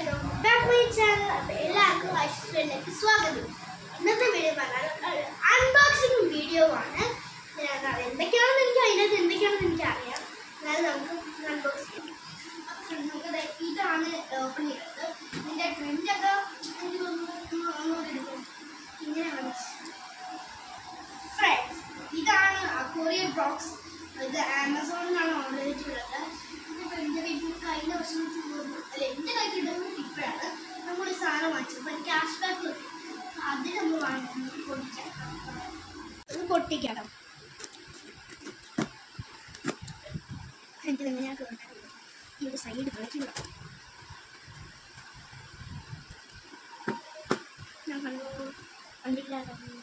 Welcome back my channel അപ്പോൾ എല്ലാവർക്കും ഐശ്വര്യയിലേക്ക് സ്വാഗതം ഇന്നത്തെ വീഡിയോ പറഞ്ഞാൽ അൺബോക്സിംഗ് വീഡിയോ ആണ് ഞാൻ അത് എന്തൊക്കെയാണെന്ന് എനിക്ക് അതിനകത്ത് എന്തൊക്കെയാണെന്ന് എനിക്ക് അറിയാം എന്നാലും നമുക്ക് അൺബോക്സ് ചെയ്യാം അപ്പോൾ നമുക്ക് ദേ ഇതാണ് ഓപ്പൺ ചെയ്യുന്നത് ഇതിൻ്റെ ട്രെൻഡൊക്കെ എനിക്ക് തോന്നുന്നു അങ്ങോട്ട് എടുക്കും ഇങ്ങനെ കാണിച്ചു ഫ്രണ്ട്സ് ഇതാണ് കൊറിയർ ബോക്സ് ഇത് ആമസോണിലാണ് ഓർഡർ ചെയ്തിട്ടുള്ളത് ഇതിപ്പോൾ എൻ്റെ വീട്ടിൽ കഴിഞ്ഞ വർഷം തീർന്നു അല്ല എൻ്റെ കൈ കിട്ടുന്നത് ഇപ്പോഴാണ് നമ്മൾ ഈ സാധനം വാങ്ങിച്ചത് അപ്പോൾ ക്യാഷ് ബാക്ക് കിട്ടും അത് നമ്മൾ വാങ്ങിക്കുന്നത് പൊട്ടിക്കാം ഇത് പൊട്ടിക്കണം എനിക്ക് എങ്ങനെയാണ് കേട്ടത് ഈ ഒരു സൈഡ് കളിക്കുക ഞാൻ കണ്ടു കണ്ടില്ല കണ്ടു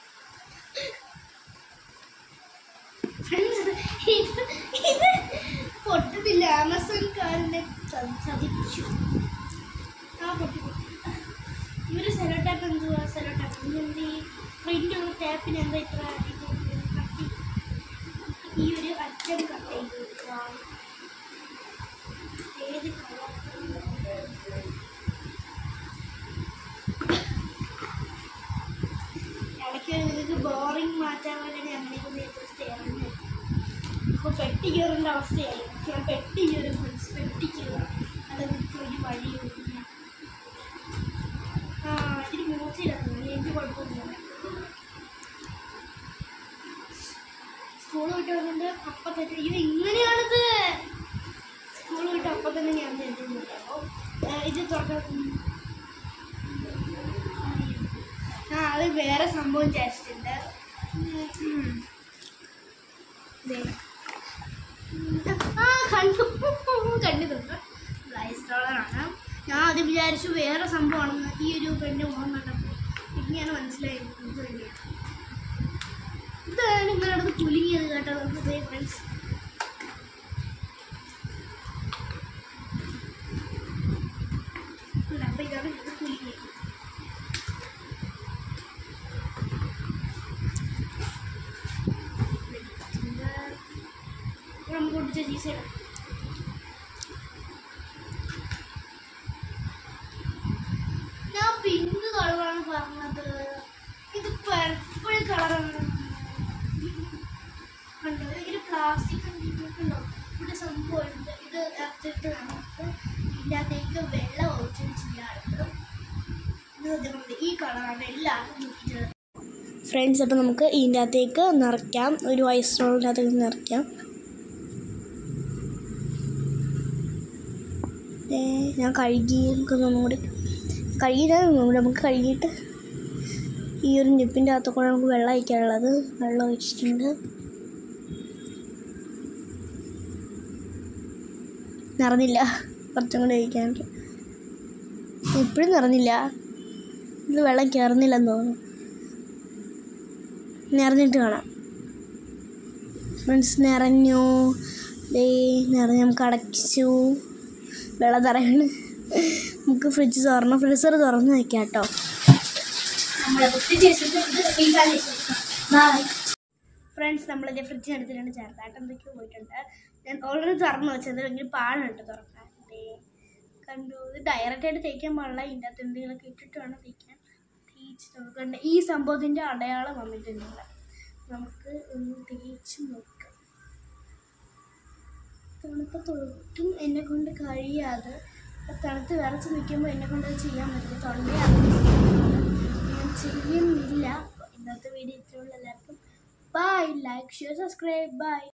Friends, ഇത് ഇത് പൊട്ടത്തില്ല ആമസോൺകാരനെ ചതിച്ചു ആ പൊട്ടി പൊട്ടി ഇവര് സെലോ ടാപ്പ് എന്തുവാ സെലോ ടാപ്പ് ഇതിനെന്ത് ഈ പ്രിന്റ് ടാപ്പിന് എന്താ ഇത്ര ഇത് കട്ടി ഈ ഒരു അറ്റം കട്ട് ചെയ്ത് വെക്കുക. ഏത് കളർ ഇടയ്ക്ക് നിങ്ങൾക്ക് ബോറിംഗ് മാറ്റാൻ വേണ്ടി അങ്ങനെയൊക്കെ നേരത്തെ ചെയ്യാറുണ്ട് ഇപ്പോൾ പെട്ടി കയറേണ്ട അവസ്ഥയായി ഞാൻ പെട്ടി കയറും ഫ്രണ്ട്സ് പെട്ടി കയറും അല്ലെങ്കിൽ ഒരു വഴിയില്ല ആ ഇതിന് മൂച്ചിലാണ് എനിക്ക് കുഴപ്പമൊന്നുമില്ല സ്കൂൾ വിട്ട് വന്നിട്ട് അപ്പം തന്നെ ഇത് ഇങ്ങനെയാണിത് സ്കൂൾ വിട്ട് അപ്പം തന്നെ ഞാൻ തരുന്നില്ല അപ്പോൾ ഇത് തുറക്കാൻ ആ അത് വേറെ സംഭവം വിചാരിച്ചിട്ടുണ്ട് ഉം. ദേ. ആ കണ്ടു കണ്ടു തന്നു ബ്ലൈസ് ഡോളറാണ് ഞാൻ അത് വിചാരിച്ചു വേറെ സംഭവമാണെന്ന് ഈ ഒരു പെണ്ണ് മുഖം കണ്ടപ്പോൾ പിന്നെയാണ് മനസ്സിലായത് ഇത് തന്നെയാണ് ഇതാണ് നിങ്ങളുടെ അടുത്ത് കുലുങ്ങിയത് കേട്ടോ നമുക്ക് ഫ്രണ്ട്സ് അപ്പം ഇതാണ് ഇത് കുലുങ്ങിയത് നമുക്ക് പൊട്ടിച്ച ചീസ് ഇടാം ഞാൻ പിങ്ക് കളറാണ് പറഞ്ഞത് ഇത് പർപ്പിൾ കളറാണ് കണ്ടോ ഇതിൽ പ്ലാസ്റ്റിക് കണ്ടോ ഇവിടെ സംഭവമുണ്ട് ഇത് എടുത്തിട്ട് നമുക്ക് ഇതിൻ്റെ അകത്തേക്ക് വെള്ളം ഒഴിച്ചിട്ട് ചെയ്യാറുണ്ട് ഇത് ഇതുകൊണ്ട് ഈ കളറാണ് എല്ലാവർക്കും നോക്കിയിട്ട് ഫ്രണ്ട്സ് അപ്പോൾ നമുക്ക് ഇതിൻ്റെ അകത്തേക്ക് നിറയ്ക്കാം ഒരു ഐസ് റോളിൻ്റെ അകത്തേക്ക് നിറയ്ക്കാം ഏ, ഞാൻ കഴുകി നമുക്ക് ഒന്നും കൂടി കഴുകിയിട്ട് നമുക്ക് കഴുകിയിട്ട് ഈ ഒരു നിപ്പിൻ്റെ അകത്ത് കൂടെ നമുക്ക് വെള്ളം ഒഴിക്കാനുള്ളത് വെള്ളം ഒഴിച്ചിട്ടുണ്ട് നിറഞ്ഞില്ല കുറച്ചും കൂടി ഒഴിക്കാനുണ്ട് ഇപ്പോഴും നിറഞ്ഞില്ല ഇത് വെള്ളം കയറുന്നില്ലെന്ന് തോന്നുന്നു നിറഞ്ഞിട്ട് കാണാം ഫ്രണ്ട്സ് നിറഞ്ഞു ദേ നിറഞ്ഞ് നമുക്ക് അടച്ചു വെള്ളം തറയാണ് നമുക്ക് ഫ്രിഡ്ജ് തുറന്ന് ഫ്രീസർ തുറന്ന് വയ്ക്കാം കേട്ടോ നമ്മളെ കുത്തി ഫ്രണ്ട്സ് നമ്മളിത് ഫ്രിഡ്ജിന് എടുത്തിട്ടുണ്ട് ചെറുതായിട്ട് എന്തൊക്കെയോ പോയിട്ടുണ്ട് ഞാൻ ഓൾറെഡി തുറന്നു വെച്ചത് ഭയങ്കര പാടുണ്ട് തുറക്കാൻ ദേ കണ്ടു ഇത് ഡയറക്റ്റ് ആയിട്ട് തേക്കാൻ പാടില്ല ഇതിൻ്റെ അകത്ത് എന്തെങ്കിലുമൊക്കെ ഇട്ടിട്ട് വേണം തേക്കാൻ തേച്ച് നോക്കണ്ട ഈ സംഭവത്തിൻ്റെ അടയാളം വന്നിട്ടുണ്ട് ഇവിടെ. നമുക്ക് ഒന്ന് തേച്ച് നോക്കാം തണുപ്പത്തൊട്ടും എന്നെ കൊണ്ട് കഴിയാതെ തണുത്ത് വിറച്ച് നിൽക്കുമ്പോൾ എന്നെ കൊണ്ട് അത് ചെയ്യാൻ പറ്റില്ല തൊണ്ടയാണ് ഞാൻ ചെയ്യുന്നില്ല ഇന്നത്തെ വീഡിയോ ഇത്രയുള്ള എല്ലാവർക്കും bye like share subscribe by